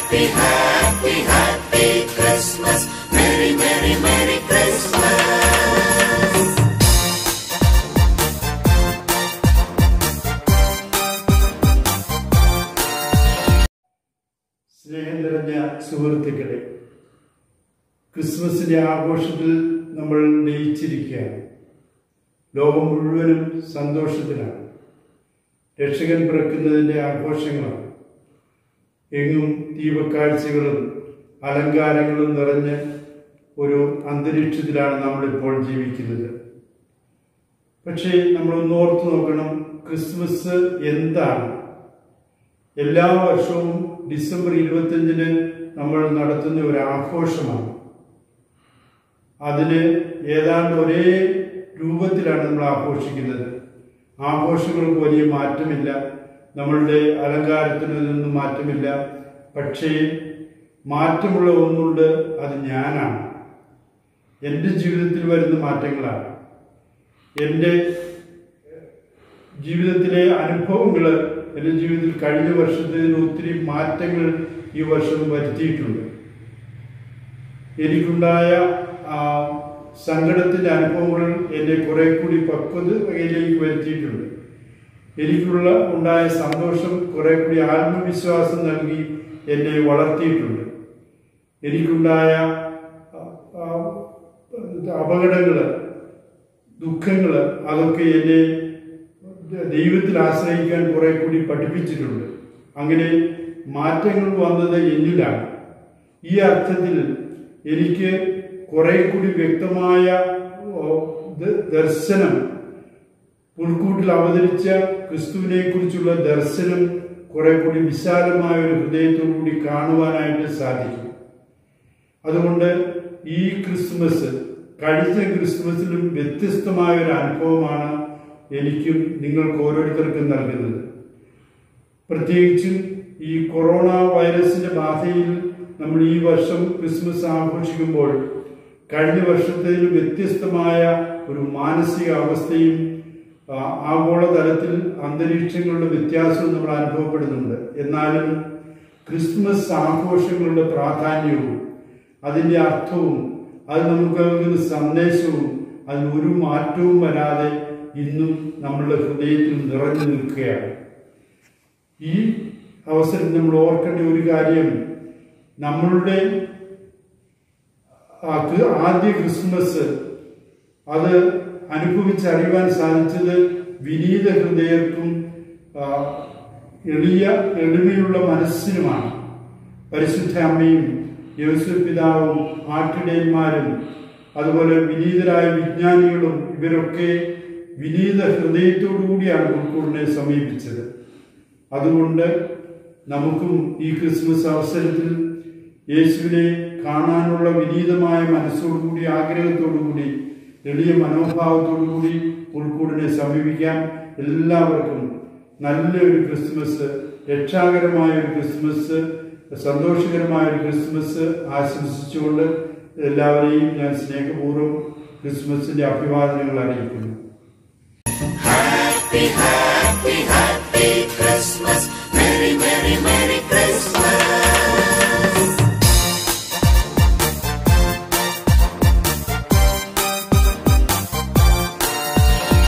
happy, happy, happy Christmas. Merry, merry, merry Christmas. സ്നേഹം നിറഞ്ഞ സുഹൃത്തുക്കളെ ക്രിസ്മസിന്റെ ആഘോഷത്തിൽ നമ്മൾ ലയിച്ചിരിക്കുകയാണ് ലോകം മുഴുവനും സന്തോഷത്തിലാണ് രക്ഷകൻ പിറക്കുന്നതിൻ്റെ ആഘോഷങ്ങളാണ് എങ്ങും ദീപക്കാഴ്ചകളും അലങ്കാരങ്ങളും നിറഞ്ഞ ഒരു അന്തരീക്ഷത്തിലാണ് നമ്മളിപ്പോൾ ജീവിക്കുന്നത് പക്ഷേ നമ്മളൊന്ന് ഓർത്ത് നോക്കണം ക്രിസ്മസ് എന്താണ് എല്ലാ വർഷവും ഡിസംബർ ഇരുപത്തിയഞ്ചിന് നമ്മൾ നടത്തുന്ന ഒരു ആഘോഷമാണ് അതിന് ഏതാണ്ട് ഒരേ രൂപത്തിലാണ് നമ്മൾ ആഘോഷിക്കുന്നത് ആഘോഷങ്ങൾക്ക് വലിയ മാറ്റമില്ല നമ്മളുടെ അലങ്കാരത്തിന് നിന്നും മാറ്റമില്ല പക്ഷേ മാറ്റമുള്ള ഒന്നുണ്ട് അത് ഞാനാണ് എൻ്റെ ജീവിതത്തിൽ വരുന്ന മാറ്റങ്ങളാണ് എൻ്റെ ജീവിതത്തിലെ അനുഭവങ്ങൾ എൻ്റെ ജീവിതത്തിൽ കഴിഞ്ഞ വർഷത്തിൽ ഒത്തിരി മാറ്റങ്ങൾ ഈ വർഷം വരുത്തിയിട്ടുണ്ട് എനിക്കുണ്ടായ ആ, സങ്കടത്തിൻ്റെ അനുഭവങ്ങൾ എന്നെ കുറെ കൂടി പക്വതയിലേക്ക് വരുത്തിയിട്ടുണ്ട് എനിക്കുള്ള ഉണ്ടായ സന്തോഷം കുറെ കൂടി ആത്മവിശ്വാസം നൽകി എന്നെ വളർത്തിയിട്ടുണ്ട് എനിക്കുണ്ടായ അപകടങ്ങൾ ദുഃഖങ്ങൾ അതൊക്കെ എന്നെ ദൈവത്തിൽ ആശ്രയിക്കാൻ കുറെ കൂടി പഠിപ്പിച്ചിട്ടുണ്ട് അങ്ങനെ മാറ്റങ്ങൾ വന്നത് എന്നിലാണ് ഈ അർത്ഥത്തിൽ എനിക്ക് കുറെ കൂടി വ്യക്തമായ ഓ, ദ- ദർശനം പുൽക്കൂട്ടിൽ അവതരിച്ച ക്രിസ്തുവിനെ കുറിച്ചുള്ള ദർശനം കുറെ കൂടി വിശാലമായ ഒരു ഹൃദയത്തോടു കൂടി കാണുവാനായിട്ട് സാധിക്കും അതുകൊണ്ട് ഈ ക്രിസ്മസ് കഴിഞ്ഞ ക്രിസ്മസിലും വ്യത്യസ്തമായ ഒരു അനുഭവമാണ് എനിക്കും നിങ്ങൾക്ക് ഓരോരുത്തർക്കും നൽകുന്നത് പ്രത്യേകിച്ചും ഈ കൊറോണ വൈറസിന്റെ ബാധയിൽ നമ്മൾ ഈ വർഷം ക്രിസ്മസ് ആഘോഷിക്കുമ്പോൾ കഴിഞ്ഞ വർഷത്തിൽ വ്യത്യസ്തമായ ഒരു മാനസിക അവസ്ഥയും ആ, ആഗോളതലത്തിൽ അന്തരീക്ഷങ്ങളുടെ വ്യത്യാസവും നമ്മൾ അനുഭവപ്പെടുന്നുണ്ട് എന്നാലും ക്രിസ്മസ് ആഘോഷങ്ങളുടെ പ്രാധാന്യവും അതിൻ്റെ അർത്ഥവും അത് നമുക്ക് നൽകുന്ന സന്ദേശവും അതിൽ ഒരു മാറ്റവും വരാതെ ഇന്നും നമ്മളുടെ ഹൃദയത്തിൽ നിറഞ്ഞു നിൽക്കുകയാണ് ഈ അവസരത്തിൽ നമ്മൾ ഓർക്കേണ്ട ഒരു കാര്യം നമ്മളുടെ ആ ക്രി- ആദ്യ ക്രിസ്മസ് അത് അനുഭവിച്ചറിയുവാൻ സാധിച്ചത് വിനീത ഹൃദയർക്കും ആ, എളിയ എളിമയുള്ള മനസ്സിനുമാണ് പരിശുദ്ധ അമ്മയും യോസഫ് പിതാവും ആട്ടിടയന്മാരും അതുപോലെ വിനീതരായ വിജ്ഞാനികളും ഇവരൊക്കെ വിനീത ഹൃദയത്തോടു കൂടിയാണ് ഉൾക്കൂടിനെ സമീപിച്ചത് അതുകൊണ്ട് നമുക്കും ഈ ക്രിസ്മസ് അവസരത്തിൽ യേശുവിനെ കാണാനുള്ള വിനീതമായ മനസ്സോടുകൂടി ആഗ്രഹത്തോടുകൂടി എളിയ മനോഭാവത്തോടുകൂടി ഉൾക്കൂടിനെ സമീപിക്കാം എല്ലാവർക്കും നല്ലൊരു ക്രിസ്മസ് രക്ഷാകരമായ ഒരു ക്രിസ്മസ് സന്തോഷകരമായ ഒരു ക്രിസ്മസ് ആശംസിച്ചുകൊണ്ട് എല്ലാവരെയും ഞാൻ സ്നേഹപൂർവ്വം ക്രിസ്മസിന്റെ അഭിവാദനങ്ങൾ അറിയിക്കുന്നു Happy, happy.